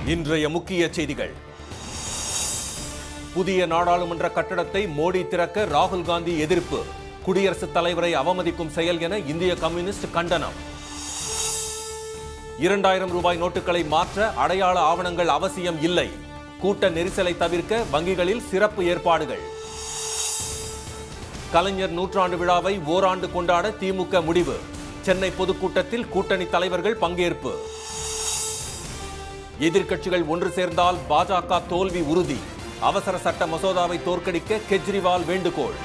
இன்றைய முக்கிய செய்திகள் புதிய நாடாளுமன்ற கட்டடத்தை மோடி திறக்க ராகுல் காந்தி எதிர்ப்பு குடியரசுத் தலைவரை அவமதிக்கும் செயல் என இந்திய கம்யூனிஸ்ட் கண்டனம் இரண்டாயிரம் ரூபாய் நோட்டுகளை மாற்ற அடையாள ஆவணங்கள் அவசியம் இல்லை கூட்ட நெரிசலை தவிர்க்க வங்கிகளில் சிறப்பு ஏற்பாடுகள் கலைஞர் நூற்றாண்டு விழாவை ஓராண்டு கொண்டாட திமுக முடிவு சென்னை பொதுக்கூட்டத்தில் கூட்டணி தலைவர்கள் பங்கேற்பு எதிர்க்கட்சிகள் ஒன்று சேர்ந்தால் பாஜக தோல்வி உறுதி அவசர சட்ட மசோதாவை தோற்கடிக்க கெஜ்ரிவால் வேண்டுகோள்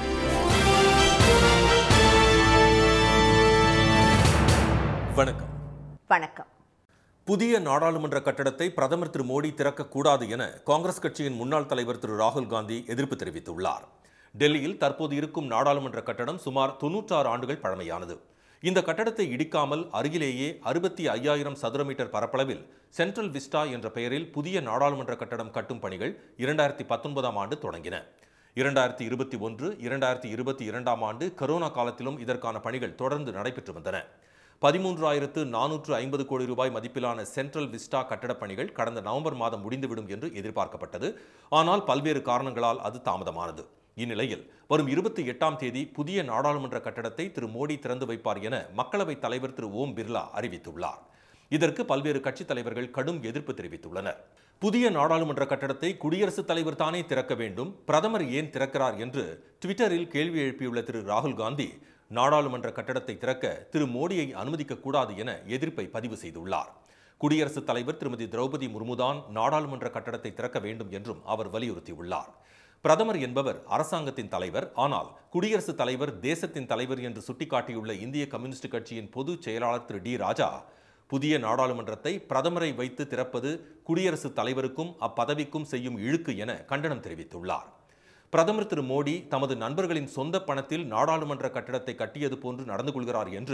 வணக்கம் வணக்கம் புதிய நாடாளுமன்ற கட்டடத்தை பிரதமர் திரு மோடி திறக்கக்கூடாது என காங்கிரஸ் கட்சியின் முன்னாள் தலைவர் திரு ராகுல் காந்தி எதிர்ப்பு தெரிவித்துள்ளார் டெல்லியில் தற்போது இருக்கும் நாடாளுமன்ற கட்டடம் சுமார் தொன்னூற்றாறு ஆண்டுகள் பழமையானது இந்த கட்டடத்தை இடிக்காமல் அருகிலேயே அறுபத்தி ஐயாயிரம் சதுர மீட்டர் பரப்பளவில் சென்ட்ரல் விஸ்டா என்ற பெயரில் புதிய நாடாளுமன்ற கட்டடம் கட்டும் பணிகள் இரண்டாயிரத்தி பத்தொன்பதாம் ஆண்டு தொடங்கின இரண்டாயிரத்தி இருபத்தி ஒன்று இரண்டாயிரத்தி இருபத்தி இரண்டாம் ஆண்டு கரோனா காலத்திலும் இதற்கான பணிகள் தொடர்ந்து நடைபெற்று வந்தன பதிமூன்றாயிரத்து நானூற்று ஐம்பது கோடி ரூபாய் மதிப்பிலான சென்ட்ரல் விஸ்டா கட்டடப் பணிகள் கடந்த நவம்பர் மாதம் முடிந்துவிடும் என்று எதிர்பார்க்கப்பட்டது ஆனால் பல்வேறு காரணங்களால் அது தாமதமானது இந்நிலையில் வரும் இருபத்தி எட்டாம் தேதி புதிய நாடாளுமன்ற கட்டடத்தை திரு மோடி திறந்து வைப்பார் என மக்களவைத் தலைவர் திரு ஓம் பிர்லா அறிவித்துள்ளார் இதற்கு பல்வேறு கட்சித் தலைவர்கள் கடும் எதிர்ப்பு தெரிவித்துள்ளனர் புதிய நாடாளுமன்ற கட்டடத்தை குடியரசுத் தலைவர் தானே திறக்க வேண்டும் பிரதமர் ஏன் திறக்கிறார் என்று ட்விட்டரில் கேள்வி எழுப்பியுள்ள திரு ராகுல் காந்தி நாடாளுமன்ற கட்டடத்தை திறக்க திரு மோடியை அனுமதிக்க கூடாது என எதிர்ப்பை பதிவு செய்துள்ளார் குடியரசுத் தலைவர் திருமதி திரௌபதி முர்முதான் நாடாளுமன்ற கட்டடத்தை திறக்க வேண்டும் என்றும் அவர் வலியுறுத்தியுள்ளார் பிரதமர் என்பவர் அரசாங்கத்தின் தலைவர் ஆனால் குடியரசுத் தலைவர் தேசத்தின் தலைவர் என்று சுட்டிக்காட்டியுள்ள இந்திய கம்யூனிஸ்ட் கட்சியின் பொதுச் செயலாளர் திரு டி ராஜா புதிய நாடாளுமன்றத்தை பிரதமரை வைத்து திறப்பது குடியரசுத் தலைவருக்கும் அப்பதவிக்கும் செய்யும் இழுக்கு என கண்டனம் தெரிவித்துள்ளார் பிரதமர் திரு மோடி தமது நண்பர்களின் சொந்த பணத்தில் நாடாளுமன்ற கட்டடத்தை கட்டியது போன்று நடந்து கொள்கிறார் என்று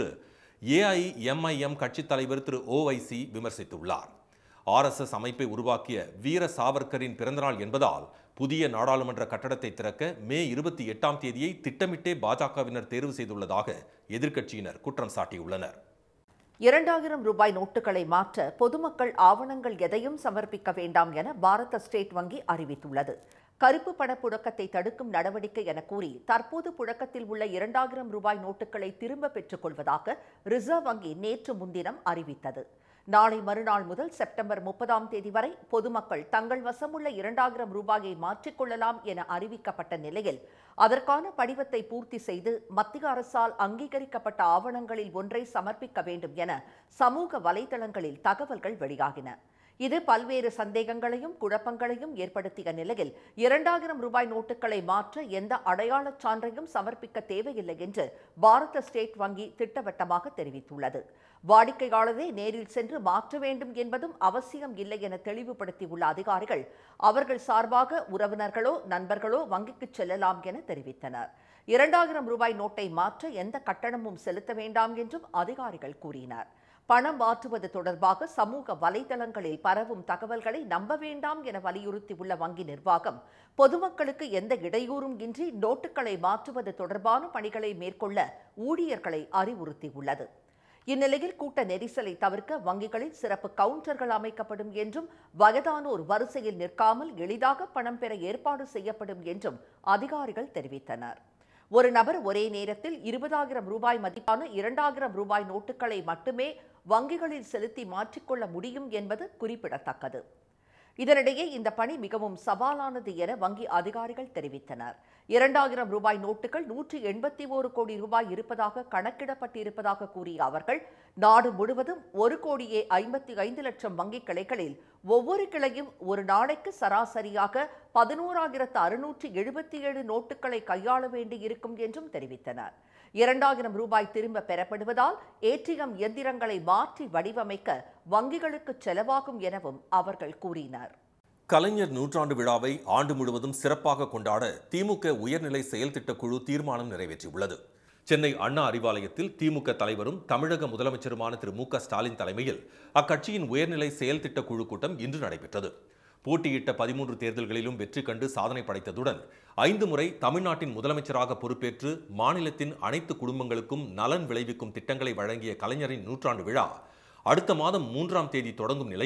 ஏஐஎம்ஐஎம் கட்சித் தலைவர் திரு ஓவைசி விமர்சித்துள்ளார் ஆர்எஸ்எஸ் அமைப்பை உருவாக்கிய வீர சாவர்கரின் பிறந்தநாள் என்பதால் புதிய நாடாளுமன்ற கட்டடத்தை திறக்க மே இருபத்தி எட்டாம் தேதியை திட்டமிட்டே பாஜகவினர் தேர்வு செய்துள்ளதாக எதிர்க்கட்சியினர் குற்றம் சாட்டியுள்ளனர் இரண்டாயிரம் ரூபாய் நோட்டுகளை மாற்ற பொதுமக்கள் ஆவணங்கள் எதையும் சமர்ப்பிக்க வேண்டாம் என பாரத ஸ்டேட் வங்கி அறிவித்துள்ளது கருப்பு பண புழக்கத்தை தடுக்கும் நடவடிக்கை என கூறி தற்போது புழக்கத்தில் உள்ள இரண்டாயிரம் ரூபாய் நோட்டுகளை திரும்ப பெற்றுக் கொள்வதாக ரிசர்வ் வங்கி நேற்று முன்தினம் அறிவித்தது நாளை மறுநாள் முதல் செப்டம்பர் முப்பதாம் தேதி வரை பொதுமக்கள் தங்கள் வசமுள்ள இரண்டாயிரம் ரூபாயை மாற்றிக்கொள்ளலாம் என அறிவிக்கப்பட்ட நிலையில் அதற்கான படிவத்தை பூர்த்தி செய்து மத்திய அரசால் அங்கீகரிக்கப்பட்ட ஆவணங்களில் ஒன்றை சமர்ப்பிக்க வேண்டும் என சமூக வலைதளங்களில் தகவல்கள் வெளியாகின இது பல்வேறு சந்தேகங்களையும் குழப்பங்களையும் ஏற்படுத்திய நிலையில் இரண்டாயிரம் ரூபாய் நோட்டுகளை மாற்ற எந்த அடையாளச் சான்றையும் சமர்ப்பிக்க தேவையில்லை என்று பாரத ஸ்டேட் வங்கி திட்டவட்டமாக தெரிவித்துள்ளது வாடிக்கையாளரே நேரில் சென்று மாற்ற வேண்டும் என்பதும் அவசியம் இல்லை என தெளிவுபடுத்தியுள்ள அதிகாரிகள் அவர்கள் சார்பாக உறவினர்களோ நண்பர்களோ வங்கிக்கு செல்லலாம் என தெரிவித்தனர் இரண்டாயிரம் ரூபாய் நோட்டை மாற்ற எந்த கட்டணமும் செலுத்த வேண்டாம் என்றும் அதிகாரிகள் கூறினர் பணம் மாற்றுவது தொடர்பாக சமூக வலைதளங்களில் பரவும் தகவல்களை நம்ப வேண்டாம் என வலியுறுத்தியுள்ள வங்கி நிர்வாகம் பொதுமக்களுக்கு எந்த இடையூறும் இன்றி நோட்டுகளை மாற்றுவது தொடர்பான பணிகளை மேற்கொள்ள ஊழியர்களை அறிவுறுத்தியுள்ளது இந்நிலையில் கூட்ட நெரிசலை தவிர்க்க வங்கிகளில் சிறப்பு கவுண்டர்கள் அமைக்கப்படும் என்றும் வயதானோர் வரிசையில் நிற்காமல் எளிதாக பணம் பெற ஏற்பாடு செய்யப்படும் என்றும் அதிகாரிகள் தெரிவித்தனர் ஒரு நபர் ஒரே நேரத்தில் இருபதாயிரம் ரூபாய் மதிப்பான இரண்டாயிரம் ரூபாய் நோட்டுகளை மட்டுமே வங்கிகளில் செலுத்தி மாற்றிக்கொள்ள முடியும் என்பது குறிப்பிடத்தக்கது இதனிடையே இந்த பணி மிகவும் சவாலானது என வங்கி அதிகாரிகள் தெரிவித்தனர் இரண்டாயிரம் ரூபாய் நோட்டுகள் நூற்றி எண்பத்தி ஓரு கோடி ரூபாய் இருப்பதாக கணக்கிடப்பட்டிருப்பதாக கூறிய அவர்கள் நாடு முழுவதும் ஒரு கோடியே ஐம்பத்தி ஐந்து லட்சம் வங்கி கிளைகளில் ஒவ்வொரு கிளையும் ஒரு நாளைக்கு சராசரியாக பதினோராயிரத்து அறுநூற்றி எழுபத்தி ஏழு நோட்டுகளை கையாள வேண்டியிருக்கும் என்றும் தெரிவித்தனர் இரண்டாயிரம் ரூபாய் திரும்ப பெறப்படுவதால் ஏடிஎம் இயந்திரங்களை மாற்றி வடிவமைக்க வங்கிகளுக்கு செலவாகும் எனவும் அவர்கள் கூறினர் கலைஞர் நூற்றாண்டு விழாவை ஆண்டு முழுவதும் சிறப்பாக கொண்டாட திமுக உயர்நிலை செயல் திட்டக்குழு தீர்மானம் நிறைவேற்றியுள்ளது சென்னை அண்ணா அறிவாலயத்தில் திமுக தலைவரும் தமிழக முதலமைச்சருமான திரு மு க ஸ்டாலின் தலைமையில் அக்கட்சியின் உயர்நிலை செயல் திட்ட குழு கூட்டம் இன்று நடைபெற்றது போட்டியிட்ட பதிமூன்று தேர்தல்களிலும் வெற்றி கண்டு சாதனை படைத்ததுடன் ஐந்து முறை தமிழ்நாட்டின் முதலமைச்சராக பொறுப்பேற்று மாநிலத்தின் அனைத்து குடும்பங்களுக்கும் நலன் விளைவிக்கும் திட்டங்களை வழங்கிய கலைஞரின் நூற்றாண்டு விழா அடுத்த மாதம் மூன்றாம் தேதி தொடங்கும் நிலையில்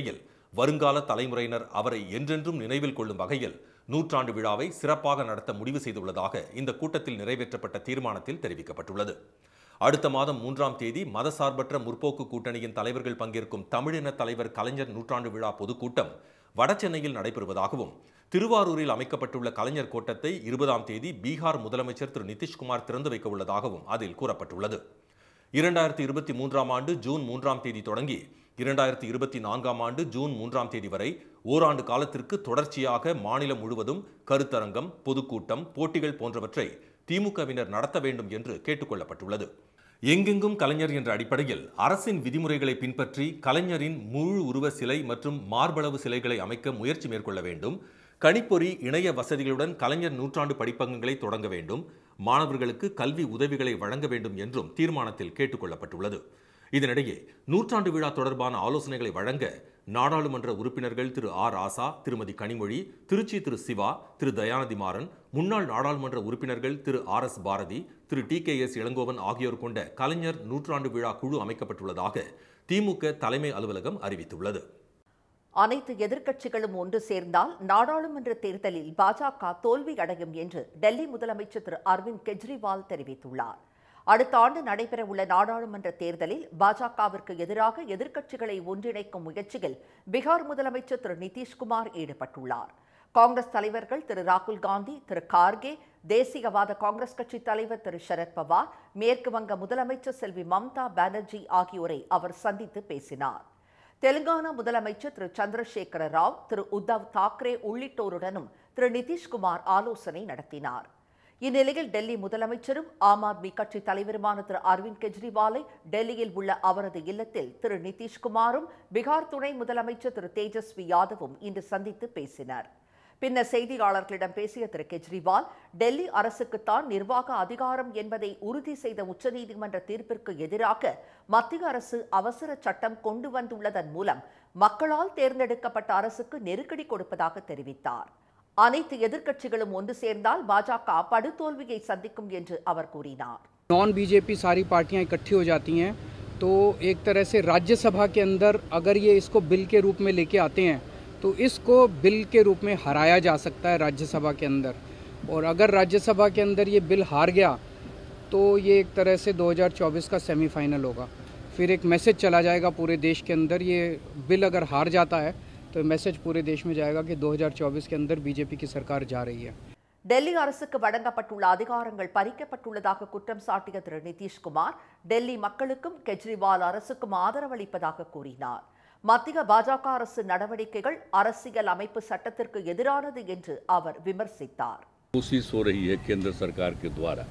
வருங்கால தலைமுறையினர் அவரை என்றென்றும் நினைவில் கொள்ளும் வகையில் நூற்றாண்டு விழாவை சிறப்பாக நடத்த முடிவு செய்துள்ளதாக இந்த கூட்டத்தில் நிறைவேற்றப்பட்ட தீர்மானத்தில் தெரிவிக்கப்பட்டுள்ளது அடுத்த மாதம் மூன்றாம் தேதி மதசார்பற்ற முற்போக்கு கூட்டணியின் தலைவர்கள் பங்கேற்கும் தமிழின தலைவர் கலைஞர் நூற்றாண்டு விழா பொதுக்கூட்டம் வடசென்னையில் நடைபெறுவதாகவும் திருவாரூரில் அமைக்கப்பட்டுள்ள கலைஞர் கோட்டத்தை இருபதாம் தேதி பீகார் முதலமைச்சர் திரு நிதிஷ்குமார் திறந்து வைக்க உள்ளதாகவும் அதில் கூறப்பட்டுள்ளது இரண்டாயிரத்தி இருபத்தி மூன்றாம் ஆண்டு ஜூன் மூன்றாம் தேதி தொடங்கி இரண்டாயிரத்தி இருபத்தி நான்காம் ஆண்டு ஜூன் மூன்றாம் தேதி வரை ஓராண்டு காலத்திற்கு தொடர்ச்சியாக மாநிலம் முழுவதும் கருத்தரங்கம் பொதுக்கூட்டம் போட்டிகள் போன்றவற்றை திமுகவினர் நடத்த வேண்டும் என்று கேட்டுக்கொள்ளப்பட்டுள்ளது எங்கெங்கும் கலைஞர் என்ற அடிப்படையில் அரசின் விதிமுறைகளை பின்பற்றி கலைஞரின் முழு உருவ சிலை மற்றும் மார்பளவு சிலைகளை அமைக்க முயற்சி மேற்கொள்ள வேண்டும் கணிப்பொறி இணைய வசதிகளுடன் கலைஞர் நூற்றாண்டு படிப்பகங்களை தொடங்க வேண்டும் மாணவர்களுக்கு கல்வி உதவிகளை வழங்க வேண்டும் என்றும் தீர்மானத்தில் கேட்டுக்கொள்ளப்பட்டுள்ளது இதனிடையே நூற்றாண்டு விழா தொடர்பான ஆலோசனைகளை வழங்க நாடாளுமன்ற உறுப்பினர்கள் திரு ஆர் ராசா திருமதி கனிமொழி திருச்சி திரு சிவா திரு தயாநிதி மாறன் முன்னாள் நாடாளுமன்ற உறுப்பினர்கள் திரு ஆர் எஸ் பாரதி திரு டி கே எஸ் இளங்கோவன் ஆகியோர் கொண்ட கலைஞர் நூற்றாண்டு விழா குழு அமைக்கப்பட்டுள்ளதாக திமுக தலைமை அலுவலகம் அறிவித்துள்ளது அனைத்து எதிர்க்கட்சிகளும் ஒன்று சேர்ந்தால் நாடாளுமன்ற தேர்தலில் பாஜக தோல்வி அடையும் என்று டெல்லி முதலமைச்சர் திரு அரவிந்த் கெஜ்ரிவால் தெரிவித்துள்ளார் அடுத்த ஆண்டு நடைபெறவுள்ள நாடாளுமன்ற தேர்தலில் பாஜகவிற்கு எதிராக எதிர்க்கட்சிகளை ஒன்றிணைக்கும் முயற்சியில் பீகார் முதலமைச்சர் திரு நிதிஷ்குமார் ஈடுபட்டுள்ளார் காங்கிரஸ் தலைவர்கள் திரு ராகுல் காந்தி திரு கார்கே தேசியவாத காங்கிரஸ் கட்சி தலைவர் திரு சரத் பவார் மேற்கு வங்க முதலமைச்சர் செல்வி மம்தா பானர்ஜி ஆகியோரை அவர் சந்தித்து பேசினார் தெலுங்கானா முதலமைச்சர் திரு சந்திரசேகர ராவ் திரு உத்தவ் தாக்கரே உள்ளிட்டோருடனும் திரு நிதிஷ்குமார் ஆலோசனை நடத்தினார் இந்நிலையில் டெல்லி முதலமைச்சரும் ஆம் ஆத்மி கட்சி தலைவருமான திரு அரவிந்த் கெஜ்ரிவாலை டெல்லியில் உள்ள அவரது இல்லத்தில் திரு நிதிஷ்குமாரும் பீகார் துணை முதலமைச்சர் திரு தேஜஸ்வி யாதவும் இன்று சந்தித்து பேசினர் பின்னர் செய்தியாளர்களிடம் பேசிய திரு கெஜ்ரிவால் டெல்லி அரசுக்குத்தான் நிர்வாக அதிகாரம் என்பதை உறுதி செய்த உச்சநீதிமன்ற தீர்ப்பிற்கு எதிராக மத்திய அரசு அவசர சட்டம் கொண்டு வந்துள்ளதன் மூலம் மக்களால் தேர்ந்தெடுக்கப்பட்ட அரசுக்கு நெருக்கடி கொடுப்பதாக தெரிவித்தார் அனைத்து எதிர்க்கட்சிகளும் ஒன்று சேர்ந்தால் பாஜக படுதோல்வியை சந்திக்கும் என்று அவர் கூறினார் नॉन बीजेपी सारी पार्टियां इकट्ठी हो जाती हैं तो एक तरह से राज्यसभा के अंदर अगर ये इसको बिल के रूप में लेके आते हैं तो इसको बिल के रूप में हराया जा सकता है राज्यसभा के अंदर और अगर राज्यसभा के अंदर ये बिल हार गया तो ये एक तरह से 2024 का सेमीफाइनल होगा फिर एक मैसेज चला जाएगा पूरे देश के अंदर ये बिल अगर हार जाता है तो मैसेज पूरे देश में जाएगा कि 2024 के अंदर बीजेपी की सरकार जा रही है டெல்லி அரசுக்கு வழங்கப்பட்டுள்ள அதிகாரங்கள் பறிக்கப்பட்டுள்ளதாக குற்றம் சாட்டிய திரு நிதிஷ்குமார் டெல்லி மக்களுக்கும் கெஜ்ரிவால் அரசுக்கும் ஆதரவளிப்பதாக கூறினார் மத்திய பாஜக அரசு நடவடிக்கைகள் அரசியல் அமைப்பு சட்டத்திற்கு எதிரானது என்று அவர் விமர்சித்தார் कोशिश हो रही है केंद्र सरकार के द्वारा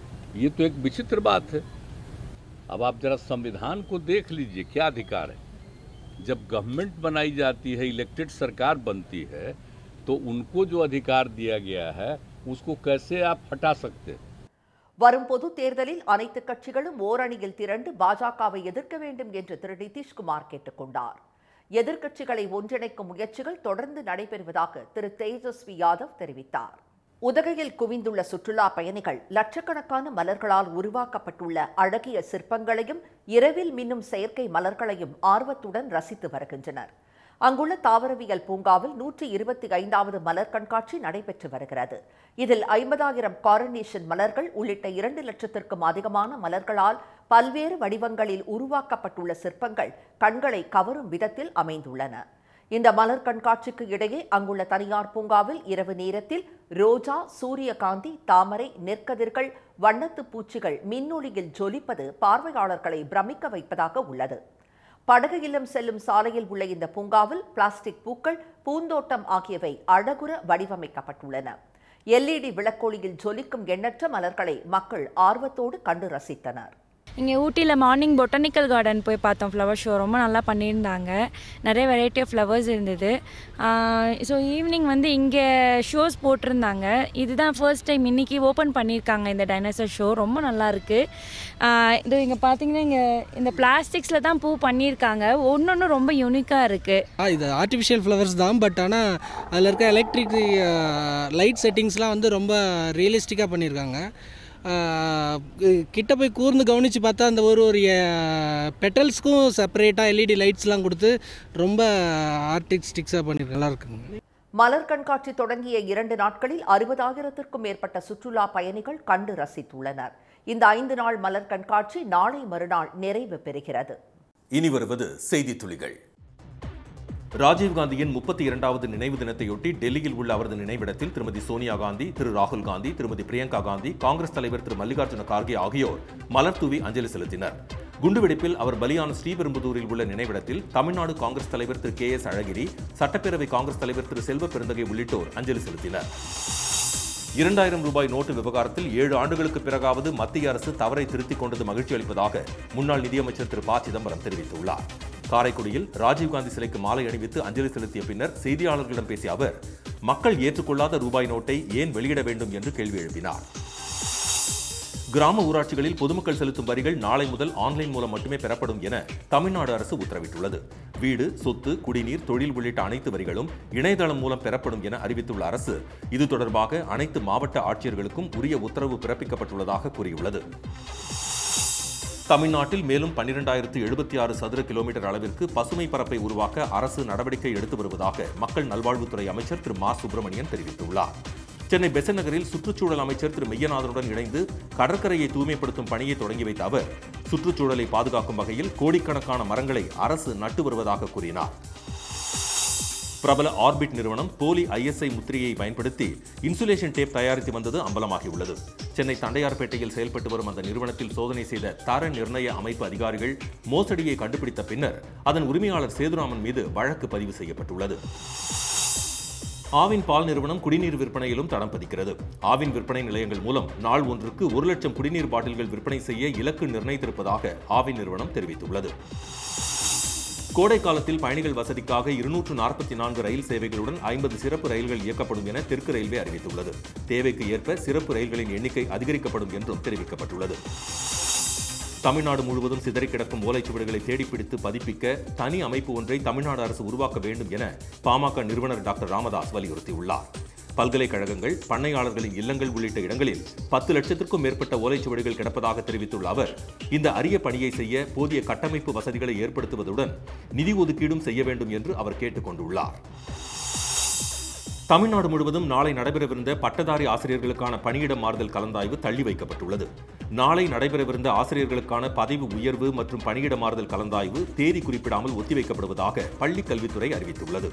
ये तो एक विचित्र बात है अब आप जरा संविधान को देख लीजिए क्या अधिकार है जब गवर्नमेंट बनाई जाती है इलेक्टेड सरकार बनती है तो उनको जो अधिकार दिया गया है उसको कैसे आप हटा सकते हैं வரும் பொது தேர்தலில் அனைத்து கட்சிகளும் ஓரணியில் திரண்டு பாஜகவை எதிர்க்க வேண்டும் என்று திரு நிதிஷ்குமார் கேட்டுக்கொண்டார் எதிர்க்கட்சிகளை ஒன்றிணைக்கும் முயற்சிகள் தொடர்ந்து நடைபெறுவதாக திரு தேஜஸ்வி யாதவ் தெரிவித்தார் உதகையில் குவிந்துள்ள சுற்றுலா பயணிகள் லட்சக்கணக்கான மலர்களால் உருவாக்கப்பட்டுள்ள அழகிய சிற்பங்களையும் இரவில் மின்னும் செயற்கை மலர்களையும் ஆர்வத்துடன் ரசித்து வருகின்றனர் அங்குள்ள தாவரவியல் பூங்காவில் நூற்றி இருபத்தி ஐந்தாவது மலர் கண்காட்சி நடைபெற்று வருகிறது இதில் ஐம்பதாயிரம் காரனேஷன் மலர்கள் உள்ளிட்ட இரண்டு லட்சத்திற்கும் அதிகமான மலர்களால் பல்வேறு வடிவங்களில் உருவாக்கப்பட்டுள்ள சிற்பங்கள் கண்களை கவரும் விதத்தில் அமைந்துள்ளன இந்த மலர் கண்காட்சிக்கு இடையே அங்குள்ள தனியார் பூங்காவில் இரவு நேரத்தில் ரோஜா சூரியகாந்தி தாமரை நெற்கதிர்கள் வண்ணத்து பூச்சிகள் மின்னொளியில் ஜொலிப்பது பார்வையாளர்களை பிரமிக்க வைப்பதாக உள்ளது படகு இல்லம் செல்லும் சாலையில் உள்ள இந்த பூங்காவில் பிளாஸ்டிக் பூக்கள் பூந்தோட்டம் ஆகியவை அழகுற வடிவமைக்கப்பட்டுள்ளன எல்இடி விளக்கொளியில் ஜொலிக்கும் எண்ணற்ற மலர்களை மக்கள் ஆர்வத்தோடு கண்டு ரசித்தனர் இங்கே ஊட்டியில் மார்னிங் பொட்டானிக்கல் கார்டன் போய் பார்த்தோம் ஃப்ளவர் ஷோ ரொம்ப நல்லா பண்ணியிருந்தாங்க நிறைய வெரைட்டி ஆஃப் ஃப்ளவர்ஸ் இருந்தது ஸோ ஈவினிங் வந்து இங்கே ஷோஸ் போட்டிருந்தாங்க இதுதான் ஃபர்ஸ்ட் டைம் இன்னைக்கு ஓப்பன் பண்ணியிருக்காங்க இந்த டைனோசர் ஷோ ரொம்ப நல்லா இருக்கு ஆஹ் இது இங்கே பார்த்தீங்கன்னா இங்கே இந்த பிளாஸ்டிக்ஸில் தான் பூ பண்ணியிருக்காங்க ஒன்று ஒன்று ரொம்ப யூனிக்காக இருக்குது ஆ இது ஆர்டிஃபிஷியல் ஃப்ளவர்ஸ் தான் பட் ஆனால் அதில் இருக்க எலக்ட்ரிக் லைட் செட்டிங்ஸ்லாம் வந்து ரொம்ப ரியலிஸ்டிக்காக பண்ணியிருக்காங்க கிட்ட போய் கூர்ந்து கவனித்து பார்த்தா அந்த ஒரு ஒரு பெட்டல்ஸ்க்கும் செப்பரேட்டாக எல்இடி லைட்ஸ்லாம் கொடுத்து ரொம்ப ஆர்டிஸ்டிக்ஸாக பண்ணிருக்கு நல்லா இருக்குங்க மலர் கண்காட்சி தொடங்கிய இரண்டு நாட்களில் அறுபதாயிரத்திற்கும் மேற்பட்ட சுற்றுலா பயணிகள் கண்டு ரசித்துள்ளனர் இந்த ஐந்து நாள் மலர் கண்காட்சி நாளை மறுநாள் நிறைவு பெறுகிறது இனி வருவது செய்தி துளிகள் ராஜீவ்காந்தியின் முப்பத்தி இரண்டாவது நினைவு தினத்தையொட்டி டெல்லியில் உள்ள அவரது நினைவிடத்தில் திருமதி சோனியா காந்தி திரு ராகுல் காந்தி திருமதி பிரியங்கா காந்தி காங்கிரஸ் தலைவர் திரு மல்லிகார்ஜுன கார்கே ஆகியோர் மலர் தூவி அஞ்சலி செலுத்தினர் குண்டுவெடிப்பில் அவர் பலியான ஸ்ரீபெரும்புதூரில் உள்ள நினைவிடத்தில் தமிழ்நாடு காங்கிரஸ் தலைவர் திரு கே எஸ் அழகிரி சட்டப்பேரவை காங்கிரஸ் தலைவர் திரு செல்வ பெருந்தகை உள்ளிட்டோர் அஞ்சலி செலுத்தினர் இரண்டாயிரம் ரூபாய் நோட்டு விவகாரத்தில் ஏழு ஆண்டுகளுக்கு பிறகாவது மத்திய அரசு தவறை திருத்திக் கொண்டது மகிழ்ச்சி அளிப்பதாக முன்னாள் நிதியமைச்சர் திரு ப சிதம்பரம் தெரிவித்துள்ளார் காரைக்குடியில் ராஜீவ்காந்தி சிலைக்கு மாலை அணிவித்து அஞ்சலி செலுத்திய பின்னர் செய்தியாளர்களிடம் பேசிய அவர் மக்கள் ஏற்றுக்கொள்ளாத ரூபாய் நோட்டை ஏன் வெளியிட வேண்டும் என்று கேள்வி எழுப்பினார் கிராம ஊராட்சிகளில் பொதுமக்கள் செலுத்தும் வரிகள் நாளை முதல் ஆன்லைன் மூலம் மட்டுமே பெறப்படும் என தமிழ்நாடு அரசு உத்தரவிட்டுள்ளது வீடு சொத்து குடிநீர் தொழில் உள்ளிட்ட அனைத்து வரிகளும் இணையதளம் மூலம் பெறப்படும் என அறிவித்துள்ள அரசு இது தொடர்பாக அனைத்து மாவட்ட ஆட்சியர்களுக்கும் உரிய உத்தரவு பிறப்பிக்கப்பட்டுள்ளதாக கூறியுள்ளது தமிழ்நாட்டில் மேலும் பன்னிரெண்டாயிரத்து எழுபத்தி ஆறு சதுர கிலோமீட்டர் அளவிற்கு பசுமை பரப்பை உருவாக்க அரசு நடவடிக்கை எடுத்து வருவதாக மக்கள் நல்வாழ்வுத்துறை அமைச்சர் திரு மா சுப்பிரமணியன் தெரிவித்துள்ளார் சென்னை பெசன் நகரில் சுற்றுச்சூழல் அமைச்சர் திரு மெய்யநாதனுடன் இணைந்து கடற்கரையை தூய்மைப்படுத்தும் பணியை தொடங்கி வைத்த அவர் சுற்றுச்சூழலை பாதுகாக்கும் வகையில் கோடிக்கணக்கான மரங்களை அரசு நட்டு வருவதாக கூறினார் பிரபல ஆர்பிட் நிறுவனம் போலி ஐஎஸ்ஐ முத்திரையை பயன்படுத்தி இன்சுலேஷன் டேப் தயாரித்து வந்தது அம்பலமாகியுள்ளது சென்னை தண்டையார்பேட்டையில் செயல்பட்டு வரும் அந்த நிறுவனத்தில் சோதனை செய்த தர நிர்ணய அமைப்பு அதிகாரிகள் மோசடியை கண்டுபிடித்த பின்னர் அதன் உரிமையாளர் சேதுராமன் மீது வழக்கு பதிவு செய்யப்பட்டுள்ளது ஆவின் பால் நிறுவனம் குடிநீர் விற்பனையிலும் தடம் பதிக்கிறது ஆவின் விற்பனை நிலையங்கள் மூலம் நாள் ஒன்றுக்கு ஒரு லட்சம் குடிநீர் பாட்டில்கள் விற்பனை செய்ய இலக்கு நிர்ணயித்திருப்பதாக ஆவின் நிறுவனம் தெரிவித்துள்ளது கோடை காலத்தில் பயணிகள் வசதிக்காக இருநூற்று நாற்பத்தி நான்கு ரயில் சேவைகளுடன் ஐம்பது சிறப்பு ரயில்கள் இயக்கப்படும் என தெற்கு ரயில்வே அறிவித்துள்ளது தேவைக்கு ஏற்ப சிறப்பு ரயில்களின் எண்ணிக்கை அதிகரிக்கப்படும் என்றும் தெரிவிக்கப்பட்டுள்ளது தமிழ்நாடு முழுவதும் சிதறி கிடக்கும் ஓலைச்சுவடுகளை தேடிப்பிடித்து பதிப்பிக்க தனி அமைப்பு ஒன்றை தமிழ்நாடு அரசு உருவாக்க வேண்டும் என பாமக நிறுவனர் டாக்டர் ராமதாஸ் வலியுறுத்தியுள்ளார் பல்கலைக்கழகங்கள் பண்ணையாளர்களின் இல்லங்கள் உள்ளிட்ட இடங்களில் பத்து லட்சத்திற்கும் மேற்பட்ட ஓலைச்சுவடுகள் கிடப்பதாக தெரிவித்துள்ள அவர் இந்த அரிய பணியை செய்ய போதிய கட்டமைப்பு வசதிகளை ஏற்படுத்துவதுடன் நிதி ஒதுக்கீடும் செய்ய வேண்டும் என்று அவர் கேட்டுக் கொண்டுள்ளார் தமிழ்நாடு முழுவதும் நாளை நடைபெறவிருந்த பட்டதாரி ஆசிரியர்களுக்கான பணியிட மாறுதல் கலந்தாய்வு தள்ளி வைக்கப்பட்டுள்ளது நாளை நடைபெறவிருந்த ஆசிரியர்களுக்கான பதவி உயர்வு மற்றும் பணியிட மாறுதல் கலந்தாய்வு தேதி குறிப்பிடாமல் ஒத்திவைக்கப்படுவதாக பள்ளிக் கல்வித்துறை அறிவித்துள்ளது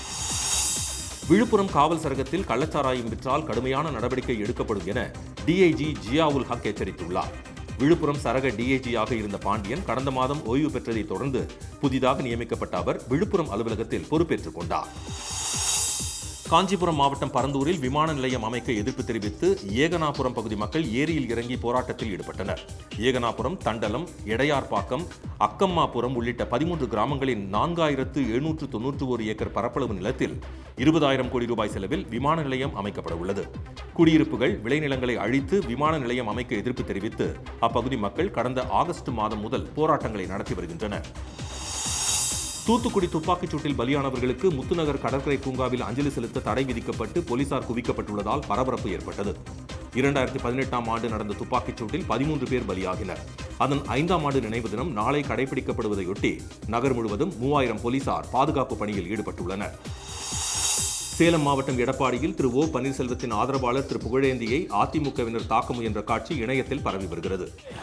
விழுப்புரம் காவல் சரகத்தில் கள்ளச்சாராயம் விற்றால் கடுமையான நடவடிக்கை எடுக்கப்படும் என டிஐஜி ஜியாவுல் ஹக் எச்சரித்துள்ளார் விழுப்புரம் சரக டிஐஜியாக இருந்த பாண்டியன் கடந்த மாதம் ஓய்வு பெற்றதைத் தொடர்ந்து புதிதாக நியமிக்கப்பட்ட அவர் விழுப்புரம் அலுவலகத்தில் பொறுப்பேற்றுக் கொண்டார் காஞ்சிபுரம் மாவட்டம் பரந்தூரில் விமான நிலையம் அமைக்க எதிர்ப்பு தெரிவித்து ஏகனாபுரம் பகுதி மக்கள் ஏரியில் இறங்கி போராட்டத்தில் ஈடுபட்டனர் ஏகனாபுரம் தண்டலம் எடையார்பாக்கம் அக்கம்மாபுரம் உள்ளிட்ட பதிமூன்று கிராமங்களின் நான்காயிரத்து எழுநூற்று தொன்னூற்று ஒரு ஏக்கர் பரப்பளவு நிலத்தில் இருபதாயிரம் கோடி ரூபாய் செலவில் விமான நிலையம் அமைக்கப்பட உள்ளது குடியிருப்புகள் விளைநிலங்களை அழித்து விமான நிலையம் அமைக்க எதிர்ப்பு தெரிவித்து அப்பகுதி மக்கள் கடந்த ஆகஸ்ட் மாதம் முதல் போராட்டங்களை நடத்தி வருகின்றனர் தூத்துக்குடி துப்பாக்கிச் சூட்டில் பலியானவர்களுக்கு முத்துநகர் கடற்கரை பூங்காவில் அஞ்சலி செலுத்த தடை விதிக்கப்பட்டு போலீசார் குவிக்கப்பட்டுள்ளதால் பரபரப்பு ஏற்பட்டது இரண்டாயிரத்தி பதினெட்டாம் ஆண்டு நடந்த துப்பாக்கிச் சூட்டில் பதிமூன்று பேர் பலியாகினர் அதன் ஐந்தாம் ஆண்டு நினைவு தினம் நாளை கடைபிடிக்கப்படுவதையொட்டி நகர் முழுவதும் மூவாயிரம் போலீசார் பாதுகாப்பு பணியில் ஈடுபட்டுள்ளனர் சேலம் மாவட்டம் எடப்பாடியில் திரு ஓ பன்னீர்செல்வத்தின் ஆதரவாளர் திரு புகழேந்தியை அதிமுகவினர் தாக்க முயன்ற காட்சி இணையத்தில் பரவி வருகிறது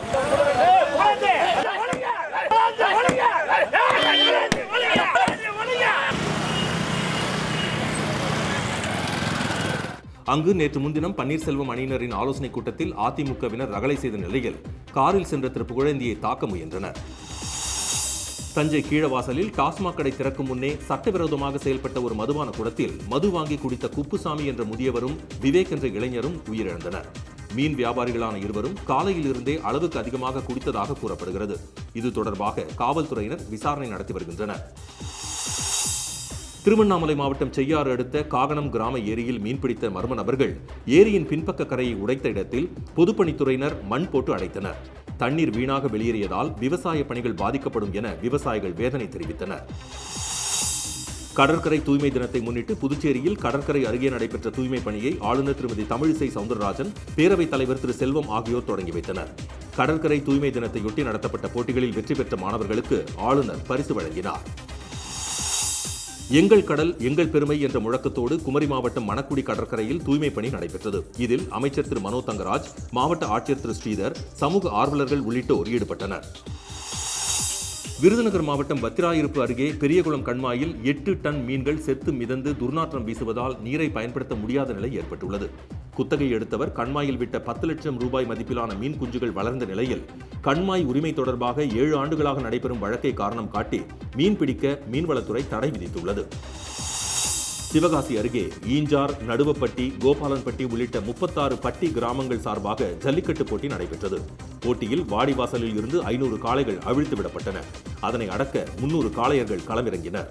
அங்கு நேற்று முன்தினம் பன்னீர்செல்வம் அணியினரின் ஆலோசனைக் கூட்டத்தில் அதிமுகவினர் ரகளை செய்த நிலையில் காரில் சென்ற திரு புகழேந்தியை தாக்க முயன்றனர் தஞ்சை கீழவாசலில் டாஸ்மாக் கடை திறக்கும் முன்னே சட்டவிரோதமாக செயல்பட்ட ஒரு மதுபான குடத்தில் மது வாங்கி குடித்த குப்புசாமி என்ற முதியவரும் விவேக் என்ற இளைஞரும் உயிரிழந்தனர் மீன் வியாபாரிகளான இருவரும் காலையில் இருந்தே அளவுக்கு அதிகமாக குடித்ததாக கூறப்படுகிறது இது தொடர்பாக காவல்துறையினர் விசாரணை நடத்தி வருகின்றனர் திருவண்ணாமலை மாவட்டம் செய்யாறு அடுத்த காகனம் கிராம ஏரியில் மீன்பிடித்த மர்ம நபர்கள் ஏரியின் பின்பக்க கரையை உடைத்த இடத்தில் பொதுப்பணித்துறையினர் மண் போட்டு அடைத்தனர் தண்ணீர் வீணாக வெளியேறியதால் விவசாய பணிகள் பாதிக்கப்படும் என விவசாயிகள் வேதனை தெரிவித்தனர் கடற்கரை தூய்மை தினத்தை முன்னிட்டு புதுச்சேரியில் கடற்கரை அருகே நடைபெற்ற தூய்மை பணியை ஆளுநர் திருமதி தமிழிசை சவுந்தரராஜன் பேரவைத் தலைவர் திரு செல்வம் ஆகியோர் தொடங்கி வைத்தனர் கடற்கரை தூய்மை தினத்தையொட்டி நடத்தப்பட்ட போட்டிகளில் வெற்றி பெற்ற மாணவர்களுக்கு ஆளுநர் பரிசு வழங்கினார் எங்கள் கடல் எங்கள் பெருமை என்ற முழக்கத்தோடு குமரி மாவட்டம் மணக்குடி கடற்கரையில் தூய்மை பணி நடைபெற்றது இதில் அமைச்சர் திரு மனோ தங்கராஜ் மாவட்ட ஆட்சியர் திரு ஸ்ரீதர் சமூக ஆர்வலர்கள் உள்ளிட்டோர் ஈடுபட்டனர் விருதுநகர் மாவட்டம் பத்திராயிருப்பு அருகே பெரியகுளம் கண்மாயில் எட்டு டன் மீன்கள் செத்து மிதந்து துர்நாற்றம் வீசுவதால் நீரை பயன்படுத்த முடியாத நிலை ஏற்பட்டுள்ளது குத்தகை எடுத்தவர் கண்மாயில் விட்ட பத்து லட்சம் ரூபாய் மதிப்பிலான மீன் குஞ்சுகள் வளர்ந்த நிலையில் கண்மாய் உரிமை தொடர்பாக ஏழு ஆண்டுகளாக நடைபெறும் வழக்கை காரணம் காட்டி மீன் பிடிக்க மீன்வளத்துறை தடை விதித்துள்ளது சிவகாசி அருகே ஈஞ்சார் நடுவப்பட்டி கோபாலன்பட்டி உள்ளிட்ட முப்பத்தாறு பட்டி கிராமங்கள் சார்பாக ஜல்லிக்கட்டு போட்டி நடைபெற்றது போட்டியில் வாடிவாசலில் இருந்து ஐநூறு காளைகள் அவிழ்த்து விடப்பட்டன அதனை அடக்க முன்னூறு காளையர்கள் களமிறங்கினர்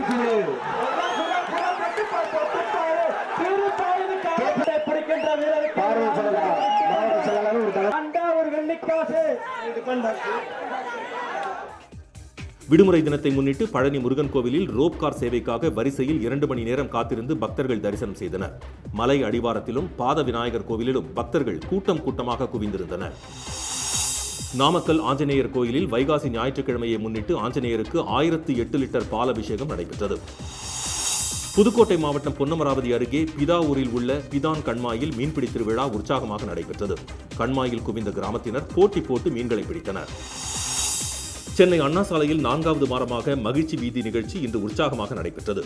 பிடிக்கின்ற வீரர் அண்டா ஒரு வெள்ளிக்காசு விடுமுறை தினத்தை முன்னிட்டு பழனி முருகன் கோவிலில் ரோப் கார் சேவைக்காக வரிசையில் இரண்டு மணி நேரம் காத்திருந்து பக்தர்கள் தரிசனம் செய்தனர் மலை அடிவாரத்திலும் பாத விநாயகர் கோவிலிலும் பக்தர்கள் கூட்டம் கூட்டமாக குவிந்திருந்தனர் நாமக்கல் ஆஞ்சநேயர் கோயிலில் வைகாசி ஞாயிற்றுக்கிழமையை முன்னிட்டு ஆஞ்சநேயருக்கு ஆயிரத்து எட்டு லிட்டர் பால் அபிஷேகம் நடைபெற்றது புதுக்கோட்டை மாவட்டம் பொன்னமராவதி அருகே பிதாவூரில் உள்ள பிதான் கண்மாயில் மீன்பிடி திருவிழா உற்சாகமாக நடைபெற்றது கண்மாயில் குவிந்த கிராமத்தினர் போட்டி போட்டு மீன்களை பிடித்தனர் சென்னை அண்ணா சாலையில் நான்காவது வாரமாக மகிழ்ச்சி வீதி நிகழ்ச்சி இன்று உற்சாகமாக நடைபெற்றது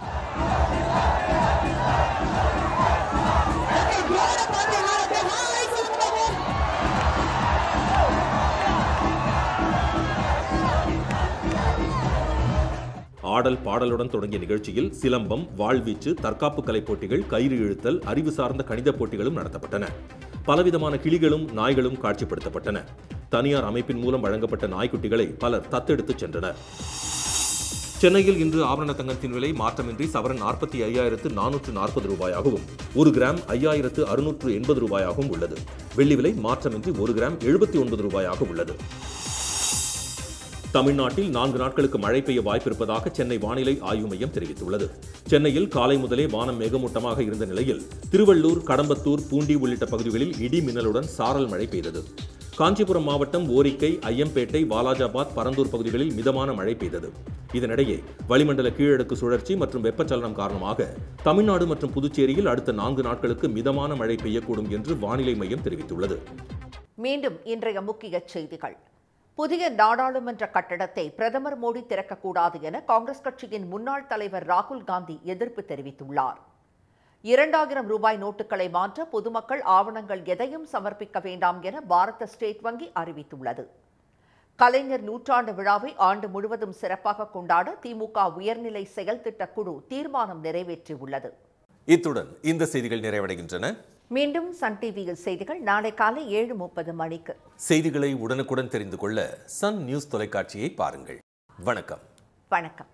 ஆடல் பாடலுடன் தொடங்கிய நிகழ்ச்சியில் சிலம்பம் வாழ்வீச்சு தற்காப்பு கலை போட்டிகள் கயிறு இழுத்தல் அறிவு சார்ந்த கணித போட்டிகளும் நடத்தப்பட்டன பலவிதமான கிளிகளும் நாய்களும் காட்சிப்படுத்தப்பட்டன தனியார் அமைப்பின் மூலம் வழங்கப்பட்ட நாய்க்குட்டிகளை பலர் தத்தெடுத்துச் சென்றனர் சென்னையில் இன்று ஆபரண தங்கத்தின் விலை மாற்றமின்றி சவரன் நாற்பத்தி ஐயாயிரத்து நானூற்று நாற்பது ரூபாயாகவும் ஒரு கிராம் ஐயாயிரத்து அறுநூற்று எண்பது ரூபாயாகவும் உள்ளது வெள்ளி விலை மாற்றமின்றி ஒரு கிராம் எழுபத்தி ஒன்பது ரூபாயாக உள்ளது தமிழ்நாட்டில் நான்கு நாட்களுக்கு மழை பெய்ய வாய்ப்பிருப்பதாக சென்னை வானிலை ஆய்வு மையம் தெரிவித்துள்ளது சென்னையில் காலை முதலே வானம் மேகமூட்டமாக இருந்த நிலையில் திருவள்ளூர் கடம்பத்தூர் பூண்டி உள்ளிட்ட பகுதிகளில் இடி மின்னலுடன் சாரல் மழை பெய்தது காஞ்சிபுரம் மாவட்டம் ஓரிக்கை ஐயம்பேட்டை வாலாஜாபாத் பரந்தூர் பகுதிகளில் மிதமான மழை பெய்தது இதனிடையே வளிமண்டல கீழடுக்கு சுழற்சி மற்றும் வெப்பச்சலனம் காரணமாக தமிழ்நாடு மற்றும் புதுச்சேரியில் அடுத்த நான்கு நாட்களுக்கு மிதமான மழை பெய்யக்கூடும் என்று வானிலை மையம் தெரிவித்துள்ளது மீண்டும் இன்றைய முக்கிய செய்திகள் புதிய நாடாளுமன்ற கட்டடத்தை பிரதமர் மோடி திறக்கக்கூடாது என காங்கிரஸ் கட்சியின் முன்னாள் தலைவர் ராகுல் காந்தி எதிர்ப்பு தெரிவித்துள்ளார் இரண்டாயிரம் ரூபாய் நோட்டுகளை மாற்ற பொதுமக்கள் ஆவணங்கள் எதையும் சமர்ப்பிக்க வேண்டாம் என பாரத ஸ்டேட் வங்கி அறிவித்துள்ளது கலைஞர் நூற்றாண்டு விழாவை ஆண்டு முழுவதும் சிறப்பாக கொண்டாட திமுக உயர்நிலை செயல் திட்டக் குழு தீர்மானம் நிறைவேற்றியுள்ளது இத்துடன் இந்த செய்திகள் நிறைவடைகின்றன மீண்டும் சன் டிவியில் செய்திகள் நாளை காலை ஏழு முப்பது மணிக்கு செய்திகளை உடனுக்குடன் தெரிந்து கொள்ள சன் நியூஸ் தொலைக்காட்சியை பாருங்கள் வணக்கம் வணக்கம்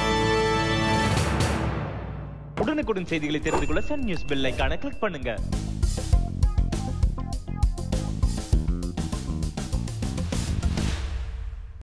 உடனுக்குடன் செய்திகளை தெரிந்து கொள்ள சன் நியூஸ் பெல் ஐகானை கிளிக் பண்ணுங்க